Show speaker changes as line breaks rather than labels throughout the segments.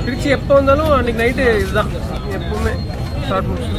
திருச்சி எப்போ வந்தாலும் அன்னைக்கு நைட்டு இதுதான் எப்பவுமே short moves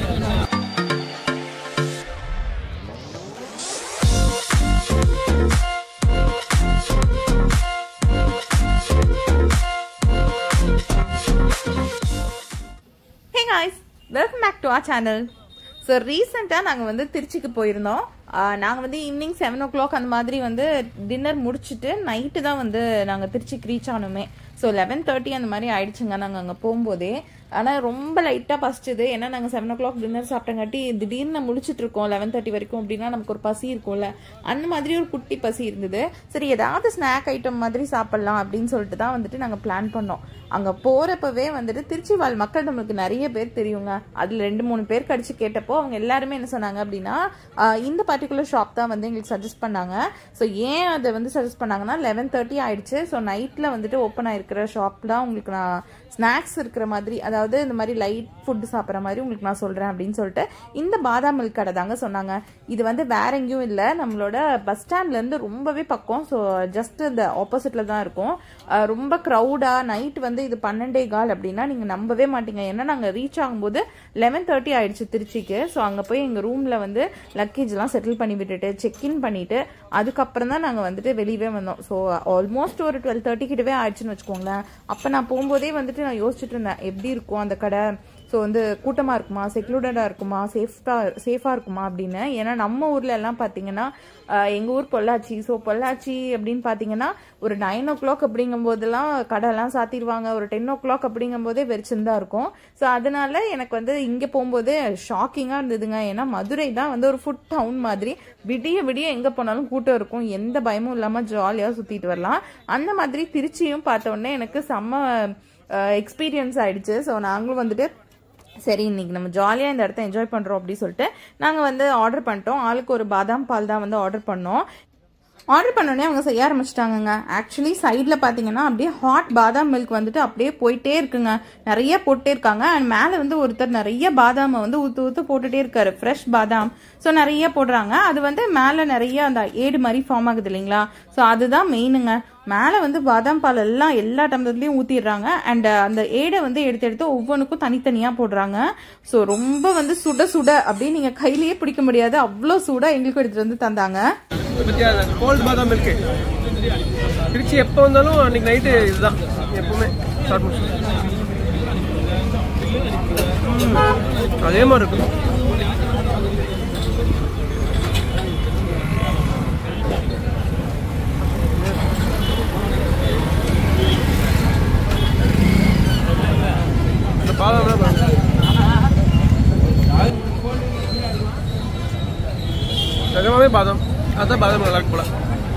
hey guys welcome back to our channel so ரீசெண்டாக நாங்கள் வந்து திருச்சிக்கு போயிருந்தோம் நாங்கள் வந்து ஈவினிங் செவன் ஓ கிளாக் அந்த மாதிரி வந்து டின்னர் முடிச்சுட்டு நைட்டு தான் வந்து நாங்கள் திருச்சிக்கு ரீச் ஆனோமே ஸோ லெவன் தேர்ட்டி அந்த மாதிரி ஆயிடுச்சுங்க நாங்கள் அங்கே போகும்போதே ஆனால் ரொம்ப லைட்டாக பசிச்சுது ஏன்னா நாங்கள் செவன் ஓ கிளாக் டின்னர் சாப்பிட்டங்காட்டி திடீர்னு முடிச்சிட்டு இருக்கோம் லெவன் தேர்ட்டி வரைக்கும் அப்படின்னா நமக்கு ஒரு பசி இருக்கும்ல அந்த மாதிரி ஒரு குட்டி பசி இருந்தது சரி ஏதாவது ஸ்நாக் ஐட்டம் மாதிரி சாப்பிட்லாம் அப்படின்னு சொல்லிட்டு தான் வந்துட்டு நாங்கள் பிளான் பண்ணோம் அங்கே போகிறப்பவே வந்துட்டு திருச்சி வாழ் மக்கள் நம்மளுக்கு நிறைய பேர் தெரியுங்க அதில் ரெண்டு மூணு பேர் கடிச்சு கேட்டப்போ அவங்க எல்லாருமே என்ன சொன்னாங்க அப்படின்னா ஆஹ் இந்த பர்டிகுலர் ஷாப் தான் வந்து எங்களுக்கு சஜஸ்ட் பண்ணாங்க ஸோ ஏன் அதை வந்து சஜஸ்ட் பண்ணாங்கன்னா லெவன் தேர்ட்டி ஆயிடுச்சு ஸோ நைட்டில் வந்துட்டு ஓப்பன் ஆயிருக்கிற ஷாப் தான் உங்களுக்கு நான் ஸ்நாக்ஸ் இருக்கிற மாதிரி அதாவது இந்த மாதிரி லைட் ஃபுட்டு சாப்பிட்ற மாதிரி உங்களுக்கு நான் சொல்கிறேன் அப்படின்னு சொல்லிட்டு இந்த பாதாம் மில்க் கடை தாங்க சொன்னாங்க இது வந்து வேற எங்கேயும் இல்லை நம்மளோட பஸ் ஸ்டாண்ட்லேருந்து ரொம்பவே பக்கம் ஸோ ஜஸ்ட் இந்த ஆப்போசிட்டில் தான் இருக்கும் அஹ் ரொம்ப க்ரௌடாக நைட் வந்து இது பன்னெண்டே கால் அப்படின்னா நீங்கள் நம்பவே மாட்டீங்க ஏன்னா நாங்கள் ரீச் ஆகும்போது லெவன் தேர்ட்டி ஆயிடுச்சு திருச்சிக்கு ஸோ அங்கே போய் எங்கள் ரூமில் வந்து லக்கேஜ்லாம் செட்டில் பண்ணி விட்டுட்டு செக்இன் பண்ணிட்டு அதுக்கப்புறம் தான் நாங்கள் வந்துட்டு வெளியவே வந்தோம் ஸோ ஆல்மோஸ்ட் ஒரு டுவெல் தேர்ட்டி கிட்டவே ஆயிடுச்சுன்னு வச்சுக்கோங்களேன் அப்போ நான் போகும்போதே வந்துட்டு நான் யோசிச்சுட்டு இருந்தேன் எப்படி இருக்கும் அந்த கடை ஸோ வந்து கூட்டமாக இருக்குமா செக்லூடடாக இருக்குமா சேஃப்டாக சேஃபாக இருக்குமா அப்படின்னு ஏன்னா நம்ம ஊரில் எல்லாம் பார்த்தீங்கன்னா எங்கள் ஊர் பொள்ளாச்சி ஸோ பொள்ளாச்சி அப்படின்னு பார்த்தீங்கன்னா ஒரு நைன் ஓ கிளாக் அப்படிங்கும்போதெல்லாம் கடைலாம் சாத்திடுவாங்க ஒரு டென் ஓ கிளாக் அப்படிங்கும்போதே வெறிச்சுன்னு தான் இருக்கும் ஸோ அதனால எனக்கு வந்து இங்கே போகும்போது ஷாக்கிங்காக இருந்ததுங்க ஏன்னா மதுரை தான் வந்து ஒரு ஃபுட் டவுன் மாதிரி விடிய விடிய எங்கே போனாலும் கூட்டம் இருக்கும் எந்த பயமும் இல்லாமல் ஜாலியாக சுற்றிட்டு வரலாம் அந்த மாதிரி திருச்சியும் பார்த்த உடனே எனக்கு செம்ம எக்ஸ்பீரியன்ஸ் ஆயிடுச்சு ஸோ நாங்களும் வந்துட்டு சரி இன்னைக்கு நம்ம ஜாலியாக இந்த இடத்த என்ஜாய் பண்ணுறோம் அப்படின்னு சொல்லிட்டு நாங்கள் வந்து ஆர்டர் பண்ணிட்டோம் ஆளுக்கு ஒரு பாதாம் பால் தான் வந்து ஆர்டர் பண்ணோம் ஆர்டர் பண்ணோடனே அவங்க செய்ய ஆரம்பிச்சிட்டாங்கங்க ஆக்சுவலி சைடில் பார்த்தீங்கன்னா அப்படியே ஹாட் பாதாம் மில்க் வந்துட்டு அப்படியே போயிட்டே இருக்குங்க நிறைய போட்டே இருக்காங்க அண்ட் மேலே வந்து ஒருத்தர் நிறைய பாதாமை வந்து ஊற்று ஊற்று போட்டுட்டே இருக்காரு ஃப்ரெஷ் பாதாம் ஸோ நிறைய போடுறாங்க அது வந்து மேலே நிறைய அந்த ஏடு மாதிரி ஃபார்ம் ஆகுது இல்லைங்களா ஸோ அதுதான் மெயினுங்க மேலே வந்து பாதாம் பால் எல்லாம் எல்லா டம்ளர்லையும் ஊற்றிடுறாங்க அண்ட் அந்த ஏடை வந்து எடுத்து எடுத்து ஒவ்வொன்றுக்கும் தனித்தனியாக போடுறாங்க ஸோ ரொம்ப வந்து சுட சுட அப்படியே நீங்கள் கையிலேயே பிடிக்க முடியாது அவ்வளோ சூடாக எங்களுக்கும் எடுத்துகிட்டு வந்து தந்தாங்க
பத்தியா கோல்டு பாதாம் மில்க் திருச்சி எப்போ வந்தாலும் அன்னைக்கு நைட்டு இதுதான் எப்பவுமே ஷார்ட் மூவ்ஸ் அதே மாதிரி இருக்கும் இந்த பாதாம் பாருங்க நிஜமாவே பாதாம் அதான் பாதாம் நல்லா இருக்கு போல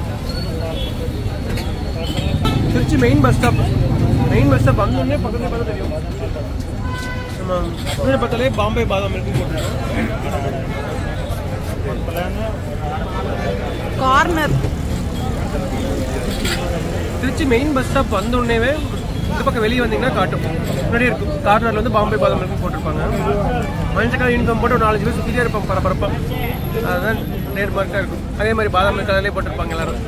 Trichy main bus stop main bus stop வந்தோடனே பக்கத்துல பார்த்தா தெரியும் நம்ம முன்னாடி பார்த்தாலே பாம்பே பாதாம் இருக்கு
corner
Trichy main bus stop வந்தோடனேவே இந்த பக்கம் வெளியே வந்தீங்கன்னா காட்டும் முன்னாடி இருக்கும் கார்னர்ல வந்து பாம்பே பாதாம் இருக்கு போட்டிருப்பாங்க மஞ்சக்கால யூனிஃபார்ம் போட்டு ஒரு நாலஞ்சு பேர் சுற்றிட்டே இருப்பாங்க பரபரப்பா அதுதான் லேட் மார்க்காக இருக்கும் அதே மாதிரி பாதாம் மில்க் அதிலே போட்டிருப்பாங்க எல்லாரும்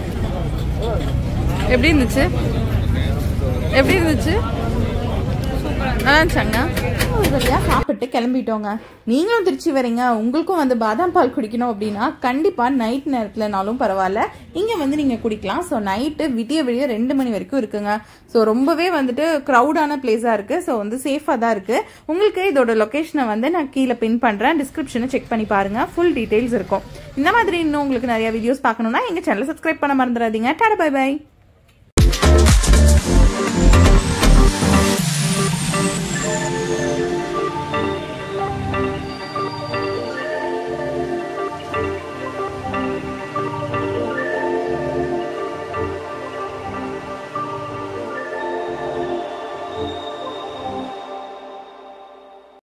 எப்படி இருந்துச்சு எப்படி இருந்துச்சு நல்லா இருந்துச்சாங்க ஒரு வழியாக சாப்பிட்டு கிளம்பிட்டோங்க நீங்களும் திருச்சி வரீங்க உங்களுக்கும் வந்து பாதாம் பால் குடிக்கணும் அப்படின்னா கண்டிப்பாக நைட் நேரத்துலனாலும் பரவாயில்ல இங்கே வந்து நீங்கள் குடிக்கலாம் ஸோ நைட்டு விடிய விடிய ரெண்டு மணி வரைக்கும் இருக்குங்க ஸோ ரொம்பவே வந்துட்டு க்ரௌடான பிளேஸாக இருக்குது ஸோ வந்து சேஃபாக தான் இருக்குது உங்களுக்கு இதோட லொக்கேஷனை வந்து நான் கீழே பின் பண்ணுறேன் டிஸ்கிரிப்ஷனை செக் பண்ணி பாருங்கள் ஃபுல் டீட்டெயில்ஸ் இருக்கும் இந்த மாதிரி இன்னும் உங்களுக்கு நிறைய வீடியோஸ் பார்க்கணுன்னா எங்கள் சேனலை சப்ஸ்கிரைப் பண்ண மறந்துடாதீங்க டாடா பை பை